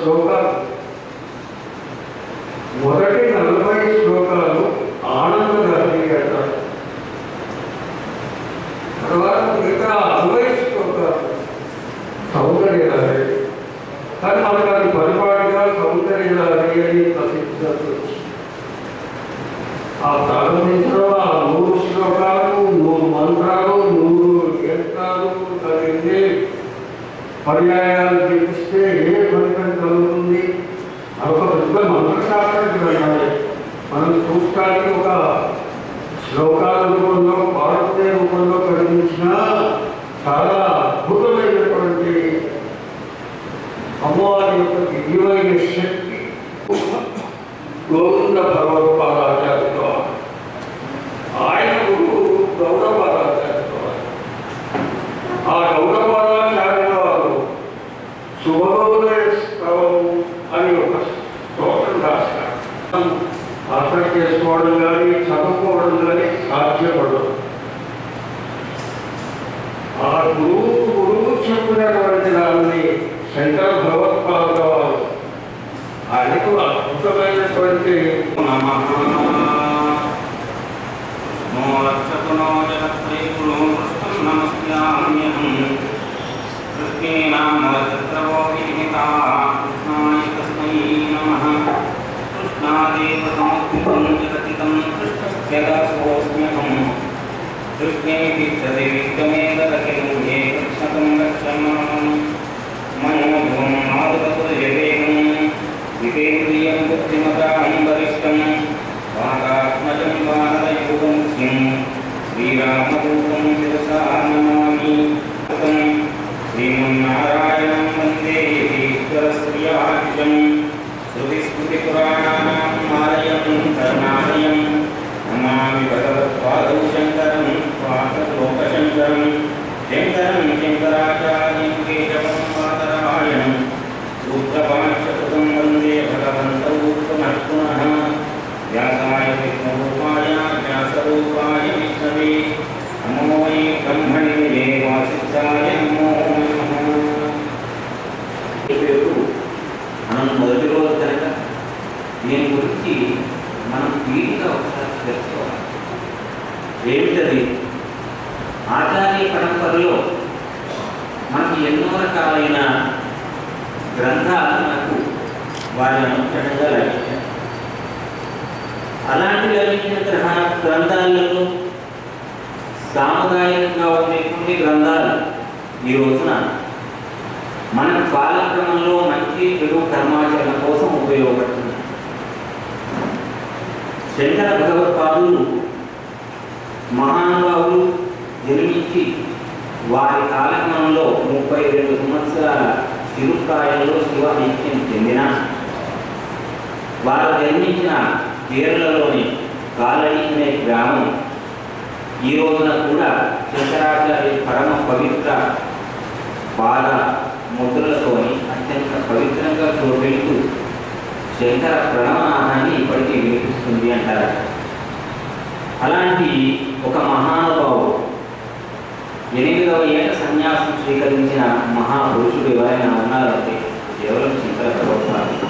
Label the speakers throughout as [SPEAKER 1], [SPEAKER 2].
[SPEAKER 1] శ్లోకాలు మొదటి నలభై శ్లోకాలు ఆనందదారి అంటారు తర్వాత మిగతా అరవై శ్లోకాలు సౌందర్యదారి కానీ మనకు అది పరిపాటిగా సౌందర్యదారి అని ప్రసిద్ధిలోకి వచ్చింది ఆ ప్రారంభించిన ఆ నూరు శ్లోకాలు నూరు మంత్రాలు నూరు యంత్రాలు దాని పర్యాయాలు చూపిస్తే ఏ ఫలితం కలుగుతుంది అదొక పెద్ద మంత్రశాస్త్రం గ్రంథాలే మనం చూడటానికి ఒక శ్లోకాల రూపంలో పాఠ్య రూపంలో కనిపించిన చాలా అద్భుతమైనటువంటి అమ్మవారి యొక్క దివ్యమైన శక్తి గోవింద భగవత్పాదాచార్యులు ఆయన గురువు గౌరవాచార్యులు ఆ గౌరవాచార్యుల వారు శుభోదయ స్తవం అని ఒక స్తోత్రం రాశారు అర్థం చేసుకోవడం కానీ చదువుకోవడం కానీ సాధ్యపడదు ఆ గురువు గురువు చెప్పినటువంటి దాన్ని శంకర భగవత్పాద వారు ఆయనకు అద్భుతమైనటువంటి
[SPEAKER 2] నమః నోరక్షకునో జగత్రైకులో కృష్ణం నమస్యామ్యహం కృష్ణేనామచత్రవో విహితా కృష్ణాయ తస్మై నమః కృష్ణాదేవ సముద్రితం జగతితం కృష్ణస్య దాసోऽస్మ్యహం కృష్ణే తిష్టతి విశ్వమేతదఖిలం హే కృష్ణకం రక్షమాణం మనోభవం మారుతపుర్యవేగం వివేంద్రియం బుద్ధిమతాం వరిష్టం వాతాత్మజం వానరయోగం కిం శ్రీరామదూతం శిరసా నమామి తం శ్రీమన్నారాయణం వందే ఈశ్వరశ్రియాభిషం శృతిస్మృతిపురాణానాం ఆలయం కరుణాలయం నమామి భగవత్పాదౌ శంకరం స్వాతలోకశంకరం శంకరం శంకరాచార్యం కేశవం పాదరాయణం సూత్రపాఠకృతం వందే భగవంతౌ పునః పునః వ్యాసాయ విష్ణురూపాయ వ్యాసరూపాయ విష్ణవే నమో వై బ్రహ్మణి వాసిష్ఠాయ నమో నమః
[SPEAKER 3] పేరు మనం మొదటి రోజు కనుక దీని గురించి మనం తీరిగా ఒకసారి తెలుసుకోవాలి ఏమిటది ఆచార్య పరంపరలో మనకి ఎన్నో రకాలైన గ్రంథాలు మనకు వారి అనుచరంగా లభించాయి అలాంటి లభించిన గ్రహ గ్రంథాలలో సాముదాయికంగా ఉండే కొన్ని గ్రంథాలు ఈ రోజున మన కాలక్రమంలో మంచి చెడు కర్మాచరణ కోసం ఉపయోగపడుతుంది శంకర భగవత్పాదులు మహానుభావులు జన్మించి వారి కాలక్రమంలో ముప్పై రెండు సంవత్సరాల చిరుప్రాయంలో శివ ఐక్యం చెందిన వారు జన్మించిన కేరళలోని కాలడి అనే గ్రామం ఈ రోజున కూడా శంకరాచార్య పరమ పవిత్ర పాద ముద్రలతోని అత్యంత పవిత్రంగా చూపెడుతూ శంకర ప్రణవనాథాన్ని ఇప్పటికీ వినిపిస్తుంది అంటారు అలాంటి ఒక మహానుభావుడు ఎనిమిదవ ఏట సన్యాసం స్వీకరించిన మహాపురుషుడు ఎవరైనా ఉన్నారంటే కేవలం శంకర భగవత్పాదు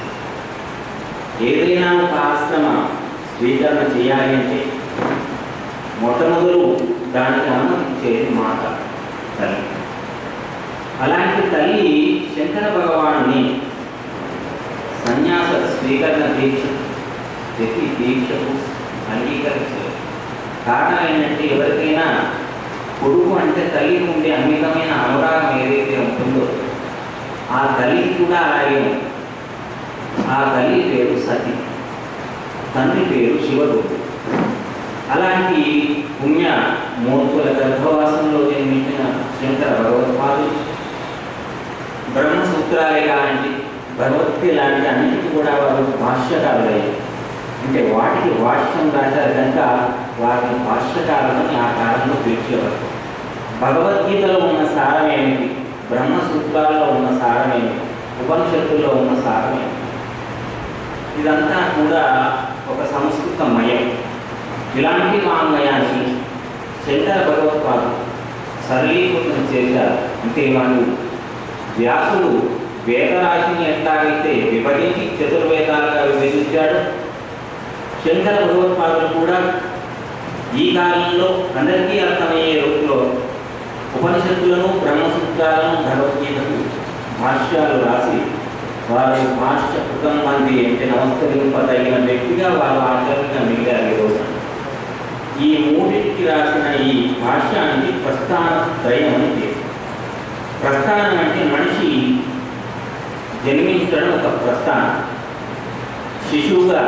[SPEAKER 3] ఏదైనా ఒక ఆశ్రమ స్వీకరణ చేయాలి అంటే మొట్టమొదలు దానికి అనుమతించేది మాత తల్లి అలాంటి తల్లి శంకర భగవానుని సన్యాస స్వీకరణ దీక్ష ప్రతి దీక్షకు అంగీకరించలేదు కారణం ఏంటంటే ఎవరికైనా కొడుకు అంటే తల్లికి ఉండే అమితమైన అనురాగం ఏదైతే ఉంటుందో ఆ తల్లికి కూడా అలాగే ఉంది ఆ తల్లి పేరు సతి తండ్రి పేరు శివుడు అలాంటి పుణ్య మూర్తుల గర్భవాసంలో జన్మించిన శంకర భగవత్పాదులు బ్రహ్మసూత్రాలే లాంటి భగవద్గీత లాంటి అన్నిటికీ కూడా వారు భాష్యకారులయ్యారు అంటే వాటికి భాష్యం రాశారు కనుక వారిని భాష్యకారులని ఆ కాలంలో పిలిచేవారు భగవద్గీతలో ఉన్న సారం ఏమిటి బ్రహ్మసూత్రాల్లో ఉన్న సారం ఏమిటి ఉపనిషత్తుల్లో ఉన్న సారం ఏమిటి ఇదంతా కూడా ఒక సంస్కృత మయం ఇలాంటి వాంగ్మయాన్ని శంకర భగవత్పాదు సరళీకృతం చేశారు అంటే వాళ్ళు వ్యాసుడు వేదరాశిని ఎట్లాగైతే విభజించి చతుర్వేదాలుగా విభజించాడు శంకర భగవత్పాదులు కూడా ఈ కాలంలో అందరికీ అర్థమయ్యే రూపంలో ఉపనిషత్తులను బ్రహ్మసూత్రాలను భగవద్గీతకు భాష్యాలు రాసి వారు భాష్య కుటుంబాన్ని అంటే నమస్కరింపదగిన వ్యక్తిగా వారు ఆచరణగా మిగిలారు ఈ రోజున ఈ మూడింటికి రాసిన ఈ భాష్యానికి ప్రస్థాన త్రయం అని పేరు ప్రస్థానం అంటే మనిషి జన్మించడం ఒక ప్రస్థానం శిశువుగా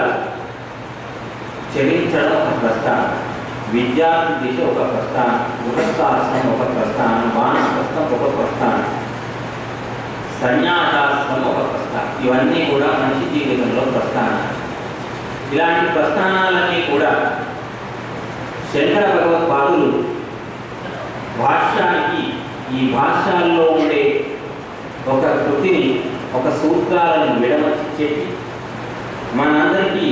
[SPEAKER 3] చరించడం ఒక ప్రస్థానం విద్యార్థి దిశ ఒక ప్రస్థానం గృహస్థాశ్రమం ఒక ప్రస్థానం వానప్రస్థం ఒక ప్రస్థానం సన్యాసాశ్రమం ఒక ప్రస్థానం ఇవన్నీ కూడా మనిషి జీవితంలో ప్రస్థానాలు ఇలాంటి ప్రస్థానాలన్నీ కూడా శంకర భగవత్పాదులు భాష్యానికి ఈ భాష్యాల్లో ఉండే ఒక కృతిని ఒక సూత్రాలను విడమర్చి చెప్పి మనందరికీ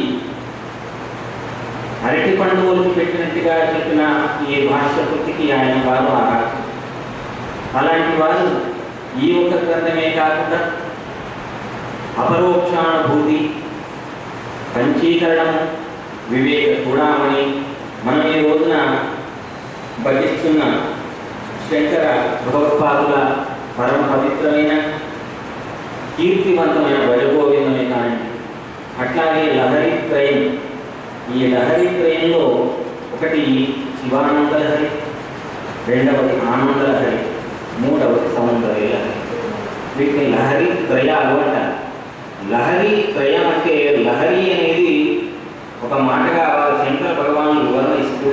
[SPEAKER 3] అరటి పండుగలకు పెట్టినట్టుగా చెప్పిన ఈ భాష్య కృతికి ఆయన వారు ఆరాధన అలాంటి వారు ఈ ఒక్క గ్రంథమే కాకుండా అపరోక్షానుభూతి పంచీకరణము వివేక చూడమని మనం ఈ రోజున భజిస్తున్న శంకర భగవత్పాదుల పరమ పవిత్రమైన కీర్తివంతమైన వజగోవిందమే కానీ అట్లాగే లహరి త్రయం ఈ లహరి త్రయంలో ఒకటి శివానంద లహరి రెండవది ఆనంద లహరి మూడవది సౌందర్య లహరి వీటిని లహరి త్రయాలు అంటారు లహరి త్రయం అంటే లహరి అనేది ఒక మాటగా వారు శంకర భగవానులు వివరణ ఇస్తూ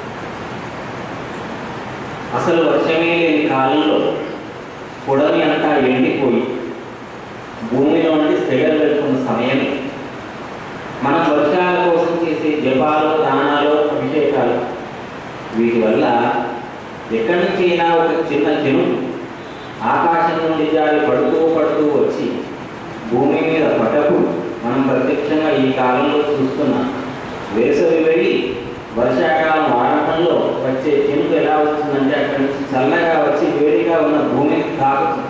[SPEAKER 3] అసలు వర్షమే లేని కాలంలో పొడవి అంతా ఎండిపోయి భూమిలో నుండి సెగలు వెళ్తున్న సమయం మనం వర్షాల కోసం చేసే జపాలు దానాలు అభిషేకాలు వీటి వల్ల ఎక్కడి నుంచి అయినా ఒక చిన్న జనుడు ఆకాశం నుండి జారి పడుతూ పడుతూ వచ్చి భూమి మీద పడ్డప్పుడు మనం ప్రత్యక్షంగా ఈ కాలంలో చూస్తున్నాం వేసవి వెళ్ళి వర్షాకాలం ఆరంభంలో వచ్చే చినుకు ఎలా వస్తుందంటే అక్కడి నుంచి చల్లగా వచ్చి వేడిగా ఉన్న భూమిని తాకుతుంది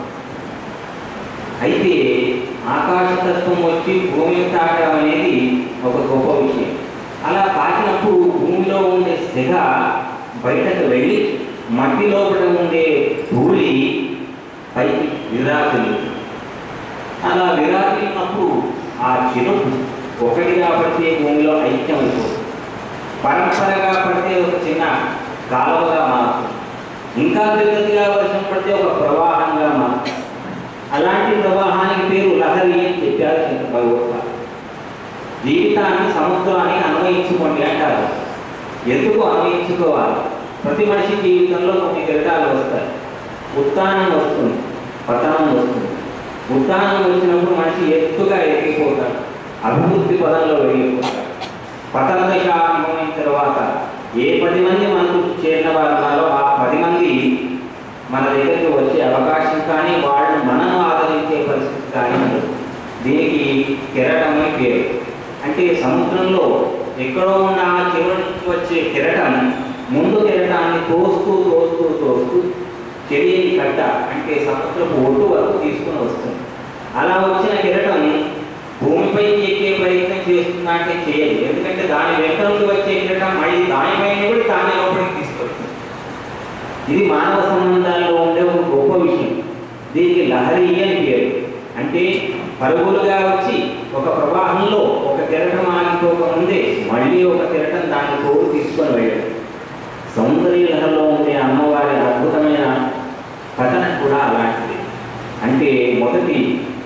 [SPEAKER 3] అయితే ఆకాశతత్వం వచ్చి భూమిని తాకడం అనేది ఒక గొప్ప విషయం అలా తాకినప్పుడు భూమిలో ఉండే సెగ బయటకు వెళ్ళి మట్టి లోపల ఉండే ధూళి పైకి విరాకులు అలా విరాకులినప్పుడు ఆ చినుకు ఒకటిగా పడితే భూమిలో ఐక్యం అయిపోతుంది పరంపరగా పడితే ఒక చిన్న కాలువగా మారుతుంది ఇంకా పెద్దదిగా వర్షం పడితే ఒక ప్రవాహంగా మారుతుంది అలాంటి ప్రవాహానికి పేరు లహరి అని చెప్పారు శంకర భగవత్పాద జీవితాన్ని సముద్రాన్ని అన్వయించుకోండి అంటారు ఎందుకు అన్వయించుకోవాలి ప్రతి మనిషి జీవితంలో కొన్ని ఘటాలు వస్తాయి ఉత్థానం వస్తుంది పతనం వస్తుంది ఉత్థానం వచ్చినప్పుడు మనిషి ఎత్తుగా ఎదిగిపోతాడు అభివృద్ధి పదంలో వెళ్ళిపోతాడు పతన దశ ఆరంభమైన తర్వాత ఏ పది మంది మనకు చేరిన వారు ఉన్నారో ఆ పది మంది మన దగ్గరికి వచ్చే అవకాశం కానీ వాళ్ళని మనను ఆదరించే పరిస్థితి కానీ ఉండదు దీనికి కెరటమే పేరు అంటే సముద్రంలో ఎక్కడో ఉన్న ఆ చివరి నుంచి వచ్చే కెరటం ముందు కెరటాన్ని తోస్తూ తోస్తూ తోస్తూ చెరియని కట్ట అంటే సముద్రపు ఒడ్డు వరకు తీసుకుని వస్తుంది అలా వచ్చిన కెరటం భూమిపైకి ఎక్కే ప్రయత్నం చేస్తుందా అంటే చేయదు ఎందుకంటే దాని వెంట నుండి వచ్చే కెరటం మళ్ళీ దానిపైన కూడా దాని లోపలికి తీసుకొస్తుంది ఇది మానవ సంబంధాల్లో ఉండే ఒక గొప్ప విషయం దీనికి లహరి అని పేరు అంటే పరుగులుగా వచ్చి ఒక ప్రవాహంలో ఒక కెరటం ఆగిపోక ముందే మళ్ళీ ఒక కెరటం దాన్ని తోడు తీసుకొని వెళ్ళడం సౌందర్య లహరిలో ఉండే అమ్మవారి అద్భుతమైన కథన కూడా అలాంటిది అంటే మొదటి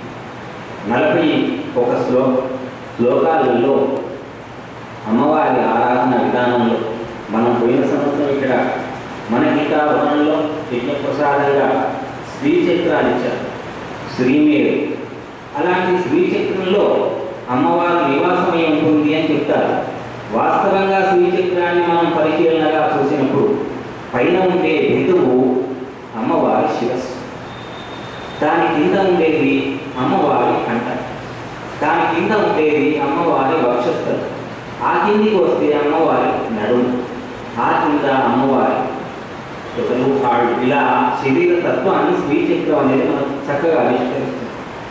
[SPEAKER 3] నలభై ఒక శ్లో శ్లోకాలలో అమ్మవారి ఆరాధన విధానంలో మనం పోయిన సంవత్సరం ఇక్కడ మన గీతా భవనంలో యజ్ఞప్రసాదంగా శ్రీచక్రాలు ఇచ్చారు శ్రీమేరు అలాంటి శ్రీచక్రంలో అమ్మవారి నివాసమై ఉంటుంది అని చెప్తారు వాస్తవంగా శ్రీచక్రాన్ని మనం పరిశీలనగా చూసినప్పుడు పైన ఉండే బిందువు అమ్మవారి శిరస్సు దాని కింద ఉండేది అమ్మవారి కంట దాని కింద ఉండేది అమ్మవారి వక్షస్థలం ఆ కిందికి వస్తే అమ్మవారి నడుము ఆ కింద అమ్మవారి తొడలు కాళ్ళు ఇలా శరీర తత్వాన్ని శ్రీచక్రం అనేది మనం చక్కగా ఆవిష్కరిస్తుంది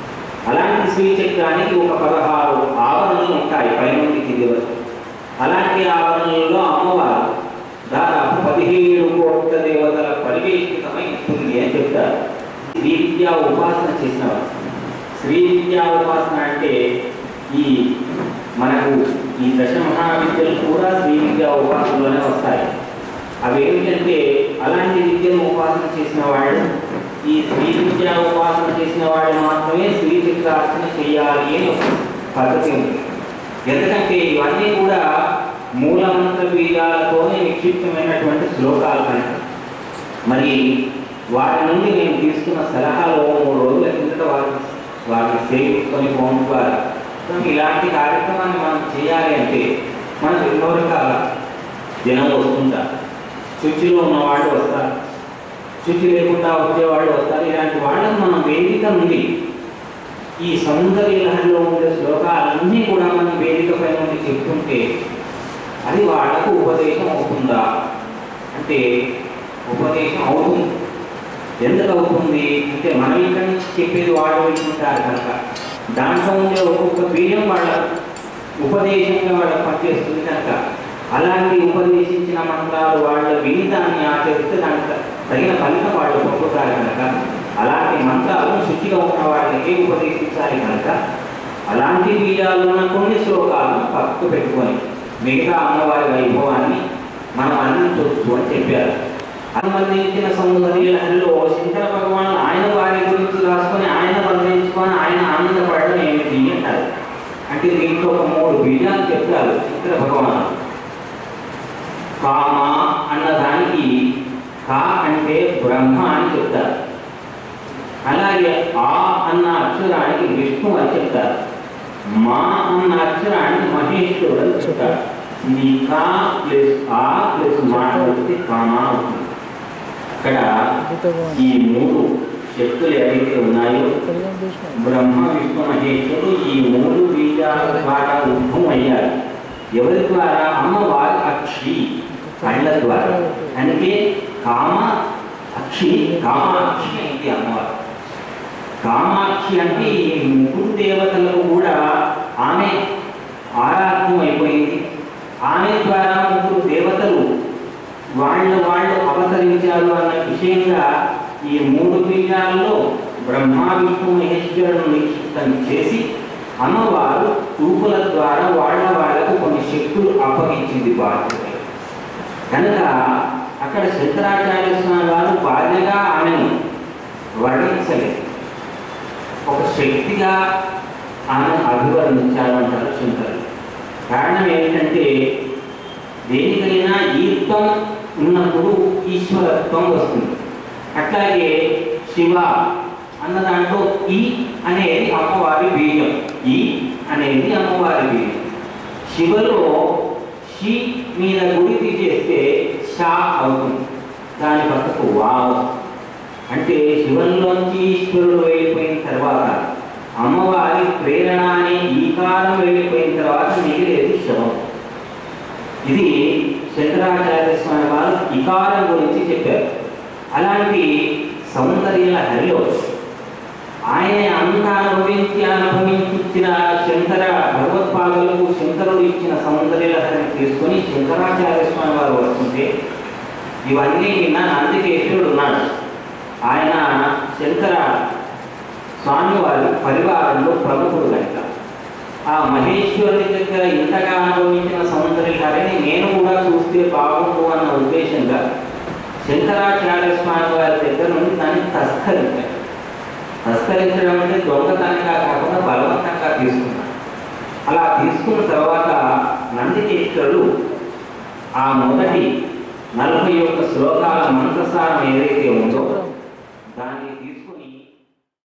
[SPEAKER 3] అలాంటి శ్రీచక్రానికి ఒక పదహారు ఆవరణలు ఉంటాయి పైనుండి కింది వరకు అలాంటి ఆవరణలలో అమ్మవారు దాదాపు పదిహేడు కోట్ల దేవతల పరివేష్టితమై ఉంటుంది అని చెప్తారు శ్రీ విద్యా ఉపాసన చేసినవారు శ్రీ విద్యా ఉపాసన అంటే ఈ మనకు ఈ దశ మహావిద్యలు కూడా శ్రీ విద్యా ఉపాసనలోనే వస్తాయి అవి ఏమిటంటే అలాంటి విద్యను ఉపాసన చేసిన వాళ్ళు ఈ శ్రీ విద్యా ఉపాసన చేసిన వాళ్ళు మాత్రమే శ్రీ చిత్రార్చన చేయాలి అని ఒక పద్ధతి ఉంది ఎందుకంటే ఇవన్నీ కూడా మూలమంత్ర బీజాలతోనే నిక్షిప్తమైనటువంటి శ్లోకాలు కనుక మరి వాటి నుండి నేను తీసుకున్న సలహాలు మూడు రోజుల కిందట వారిని వారిని సేవించుకొని ఫోన్ ద్వారా కనుక ఇలాంటి కార్యక్రమాన్ని మనం చేయాలి అంటే మనకు ఎన్నో రకాల జనం వస్తుంటారు శుచిలో ఉన్నవాళ్ళు వస్తారు శుచి లేకుండా వచ్చేవాళ్ళు వస్తారు ఇలాంటి వాళ్ళని మనం వేదిక నుండి ఈ సౌందర్య లహరిలో ఉండే శ్లోకాలన్నీ కూడా మనం వేదిక పై నుండి చెప్తుంటే అది వాళ్ళకు ఉపదేశం అవుతుందా అంటే ఉపదేశం అవుతుంది ఎందుకు అవుతుంది అంటే మనం ఇక్కడి నుంచి చెప్పేది వాళ్ళు వింటుంటారు కనుక దాంట్లో ఉండే ఒక్కొక్క బీజం వాళ్ళ ఉపదేశంగా వాళ్ళకి పనిచేస్తుంది కనుక అలాంటి ఉపదేశించిన మంత్రాలు వాళ్ళ విని దాన్ని ఆచరిస్తే దానికి తగిన ఫలితం వాళ్ళు పొందుతారు కనుక అలాంటి మంత్రాలను శుచిగా ఉన్న వాళ్ళకి ఉపదేశించాలి కనుక అలాంటి బీజాలు ఉన్న కొన్ని శ్లోకాలను పక్కకు పెట్టుకొని మిగతా అమ్మవారి వైభవాన్ని మనం అందించవచ్చు అని చెప్పారు సంబంధించిన సౌందర్యాలలో శంకర భగవాన్ ఆయన వారి గురించి రాసుకొని ఆయన వర్ణించుకొని ఆయన ఆనందపడడం ఏమిటి అంటారు అంటే దీంట్లో ఒక మూడు బీజాలు చెప్తారు శంకర భగవాన్ కామ అన్నదానికి కా అంటే బ్రహ్మ అని చెప్తారు అలాగే ఆ అన్న అక్షరానికి విష్ణు అని చెప్తారు మా అన్న అక్షరానికి మహేశ్వరుడు అని చెప్తారు ఈ కా ప్లస్ ఆ ప్లస్ మా కలిపితే కామా అవుతుంది ఇక్కడ ఈ మూడు శక్తులు ఏవైతే ఉన్నాయో బ్రహ్మ విష్ణు మహేశ్వరుడు ఈ మూడు బీజాల ద్వారా ఉద్భవం అయ్యారు ఎవరి ద్వారా అమ్మవారి అక్షి కళ్ళ ద్వారా అందుకే కామ అక్షి కామాక్షి అయింది అమ్మవారు కామాక్షి అంటే ఈ ముగ్గురు దేవతలకు కూడా ఆమె ఆరాధ్యం అయిపోయింది ఆమె ద్వారా ముగ్గురు దేవతలు వాళ్ళు వాళ్ళు అవతరించారు అన్న విషయంగా ఈ మూడు బీజాల్లో బ్రహ్మ విష్ణు మహేశ్వరులను నిక్షిప్తం చేసి అమ్మవారు చూపుల ద్వారా వాళ్ళ వాళ్లకు కొన్ని శక్తులు అప్పగించింది బాధ్యత కనుక అక్కడ శంకరాచార్య స్వామి వారు బాధ్యగా ఆమెను వర్ణించలేదు ఒక శక్తిగా ఆమెను అభివర్ణించారు అంటారు శంకరులు కారణం ఏంటంటే దేనికైనా ఈత్వం ఉన్నప్పుడు ఈశ్వరత్వం వస్తుంది అట్లాగే శివ అన్న దాంట్లో ఈ అనేది అమ్మవారి బీజం ఈ అనేది అమ్మవారి బీజం శివలో షి మీద గుడి తీసేస్తే షా అవుతుంది దాని పక్కకు వావ్ అంటే శివంలోంచి ఈశ్వరుడు వెళ్ళిపోయిన తర్వాత అమ్మవారి ప్రేరణ అనే ఈకారం వెళ్ళిపోయిన తర్వాత మిగిలేది శవం ఇది శంకరాచార్య స్వామి వారు ఇకారం గురించి చెప్పారు అలాంటి సౌందర్య హరిలో ఆయన అంత అనుభవించి అనుభవించిన శంకర భగవత్పాదులకు శంకరుడు ఇచ్చిన సౌందర్య హరిని తీసుకొని శంకరాచార్య స్వామి వారు వస్తుంటే ఇవన్నీ నిన్న నందికేశ్వరుడు ఉన్నాడు ఆయన శంకర స్వామివారి పరివారంలో ప్రముఖుడు కనుక ఆ మహేశ్వరుని దగ్గర ఇంతగా అనుభవించిన సౌందర్యాలని నేను కూడా చూస్తే బాగుండు అన్న ఉద్దేశంగా శంకరాచార్య స్వామి వారి దగ్గర నుండి దాన్ని తస్కరించారు తస్కరించడం అంటే దొంగతనంగా కాకుండా బలవంతంగా తీసుకున్నాడు అలా తీసుకున్న తర్వాత నందికేశ్వరుడు ఆ మొదటి నలభై ఒక్క శ్లోకాల మంత్రసారం ఏదైతే ఉందో